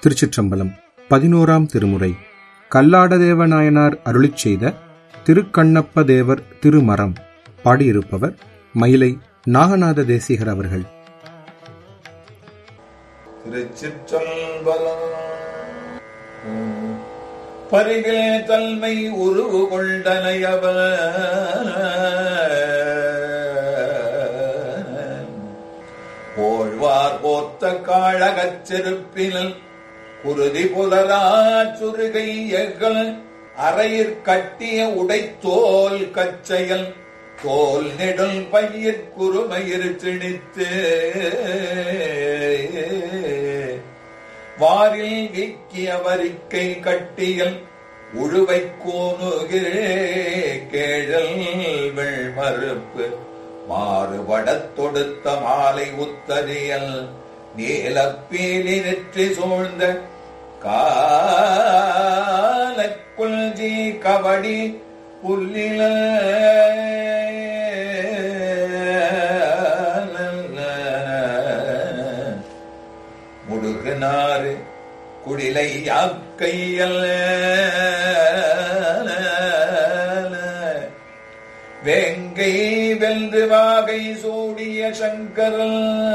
திருச்சிற்றம்பலம் பதினோராம் திருமுறை கல்லாடதேவ நாயனார் அருளிச் செய்த திருக்கண்ணப்ப தேவர் திருமரம் பாடியிருப்பவர் மயிலை நாகநாத தேசிகர் அவர்கள் திருச்சிற்றம்பலம் பரிகிலே தன்மை உருவு கொண்டனையவர் போழ்வார் போத்த காழகச் செருப்பினல் குருதி புலரா சுருகையகள் அறையிற் கட்டிய உடைத்தோல் கச்சையல் தோல் நெடுல் பயிர் குறுமயிர் திணித்து வாரில் வீக்கிய வரிக்கை கட்டியல் உழுவை கோணுகிறே கேழல் வெள்மறுப்பு மாறுபடத் தொடுத்த மாலை உத்தரியல் நீலப்பீலி நெற்றி சூழ்ந்த காலக்குல்ஜி கபடி புல்லில முடுகுனாறு குடிலை யாக்கையல் வேங்கை வென்று வாகை சூடிய சங்கரல்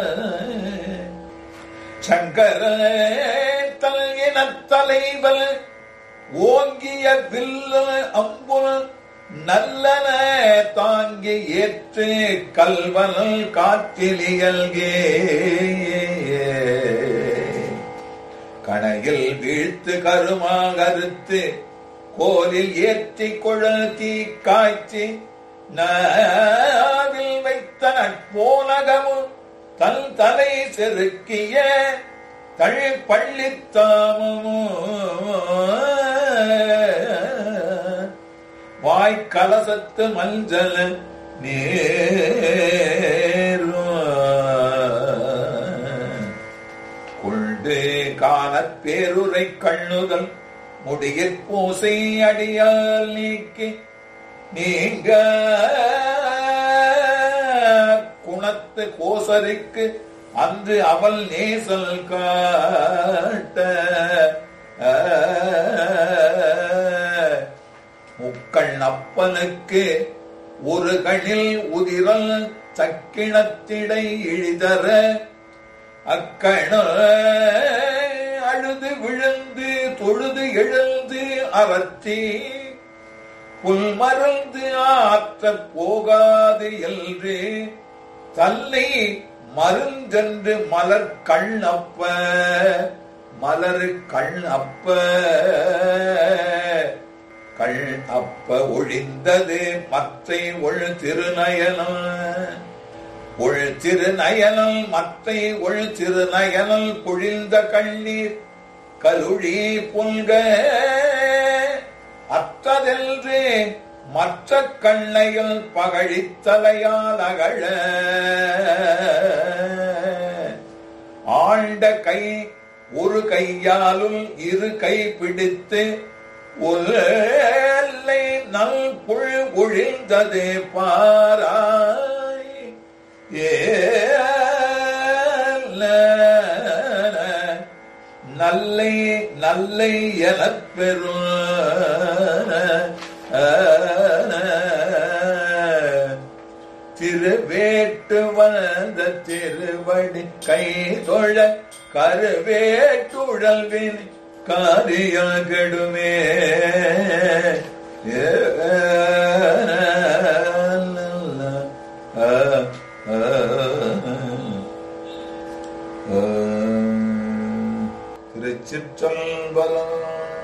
சங்கர தல்யினத் தலைவல் ஓங்கிய வில்லு அம்புல் நல்லன தாங்கி ஏற்று கல்வனல் காற்றிலியல்கே கணையில் வீழ்த்து கருமாகருத்து கோலில் ஏற்றி குழல் தீ காய்ச்சி நாவில் வைத்த நட்போனகமும் தன் தலை செருக்கிய தழ் பள்ளித்தாமமும் வாய்க்கலசத்து மஞ்சள் நேரும் கொண்டு காணப் பேருரை கண்ணுதல் முடியிற் பூசை அடியால் நீக்கி நீங்க குணத்து கோசரிக்கு அன்று அவள் நேசல் காட்ட முக்கள் அப்பனுக்கு ஒரு கணில் உதிரல் சக்கிணத்திடை இழிதர அக்கண அழுது விழுந்து தொழுது எழுந்து அறத்தி புல் மறந்து ஆற்றப் போகாது என்று தன்னை மருந்தென்று மலர் கண் அப்ப மலர் கண் அப்ப கள் அப்ப ஒழிந்தது மத்தை ஒழு திருநயனம் ஒழு திருநயனல் மத்தை ஒழு திருநயனல் பொழிந்த கண்ணீர் கலுழி புல்க அற்றதென்று மற்ற கண்ணையில் பகழித்தலையால் அகழ ஆண்ட கை ஒரு கையாலுள் இரு கை பிடித்து ஒல்லை நல் புல் ஒழிந்தது பாராய் ஏல நல்லை நல்லை எனப் பெறும் திருவேட்டு வந்த திருவடி கை தொழ கருவேட்டுழல்வின் காரியாகடுமே திருச்சிற்றம்பலம்